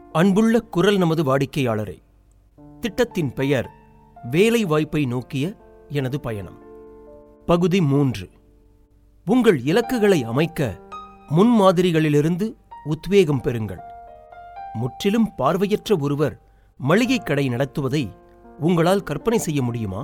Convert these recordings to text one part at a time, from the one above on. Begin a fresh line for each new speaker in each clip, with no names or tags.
அன்புள்ள குரல் நமது வாடிக்கையாளரே திட்டத்தின் பெயர் வேலை வாய்ப்பை நோக்கிய எனது பயணம் பகுதி மூன்று உங்கள் இலக்குகளை அமைக்க முன்மாதிரிகளிலிருந்து உத்வேகம் பெறுங்கள் முற்றிலும் பார்வையற்ற ஒருவர் மளிகைக் கடை நடத்துவதை உங்களால் கற்பனை செய்ய முடியுமா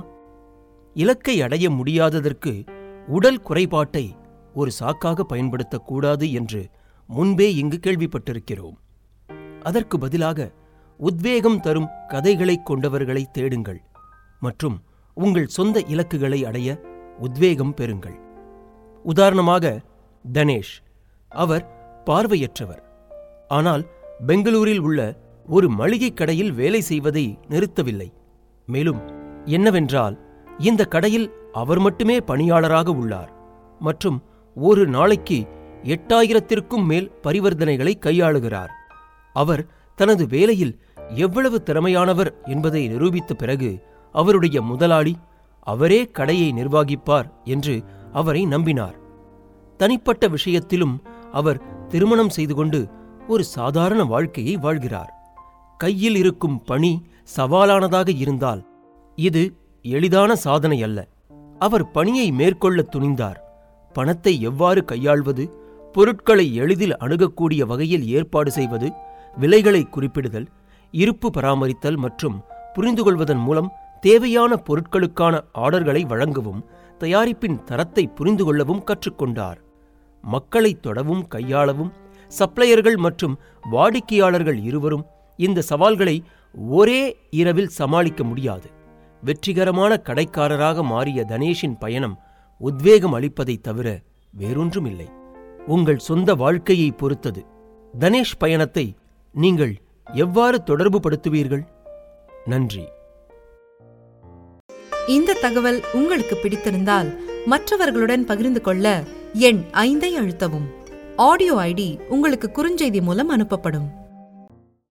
இலக்கை அடைய முடியாததற்கு உடல் குறைபாட்டை ஒரு சாக்காக பயன்படுத்தக்கூடாது என்று முன்பே இங்கு கேள்விப்பட்டிருக்கிறோம் அதற்கு பதிலாக உத்வேகம் தரும் கதைகளைக் கொண்டவர்களை தேடுங்கள் மற்றும் உங்கள் சொந்த இலக்குகளை அடைய உத்வேகம் பெறுங்கள் உதாரணமாக தனேஷ் அவர் பார்வையற்றவர் ஆனால் பெங்களூரில் உள்ள ஒரு மளிகைக் கடையில் வேலை செய்வதை நிறுத்தவில்லை மேலும் என்னவென்றால் இந்த கடையில் அவர் மட்டுமே பணியாளராக உள்ளார் மற்றும் ஒரு நாளைக்கு எட்டாயிரத்திற்கும் மேல் பரிவர்த்தனைகளை கையாளுகிறார் அவர் தனது வேலையில் எவ்வளவு திறமையானவர் என்பதை நிரூபித்த பிறகு அவருடைய முதலாளி அவரே கடையை நிர்வாகிப்பார் என்று அவரை நம்பினார் தனிப்பட்ட விஷயத்திலும் அவர் திருமணம் செய்து கொண்டு ஒரு சாதாரண வாழ்க்கையை வாழ்கிறார் கையில் இருக்கும் பணி சவாலானதாக இருந்தால் இது எளிதான சாதனை அல்ல அவர் பணியை மேற்கொள்ள துணிந்தார் பணத்தை எவ்வாறு கையாள்வது பொருட்களை எளிதில் அணுகக்கூடிய வகையில் ஏற்பாடு செய்வது விலைகளை குறிப்பிடுதல் இருப்பு பராமரித்தல் மற்றும் புரிந்துகொள்வதன் மூலம் தேவையான பொருட்களுக்கான ஆர்டர்களை வழங்கவும் தயாரிப்பின் தரத்தை புரிந்து கொள்ளவும் கற்றுக்கொண்டார் மக்களை தொடவும் கையாளவும் சப்ளையர்கள் மற்றும் வாடிக்கையாளர்கள் இருவரும் இந்த சவால்களை ஒரே இரவில் சமாளிக்க முடியாது வெற்றிகரமான கடைக்காரராக மாறிய தனேஷின் பயணம் உத்வேகம் அளிப்பதைத் தவிர வேறொன்றுமில்லை உங்கள் சொந்த வாழ்க்கையை பொறுத்தது தனேஷ் பயணத்தை நீங்கள் எவ்வாறு தொடர்பு படுத்துவீர்கள் நன்றி
இந்த தகவல் உங்களுக்கு பிடித்திருந்தால் மற்றவர்களுடன் பகிர்ந்து கொள்ள எண் ஐந்தை அழுத்தவும் ஆடியோ ஐடி உங்களுக்கு குறுஞ்செய்தி மூலம் அனுப்பப்படும்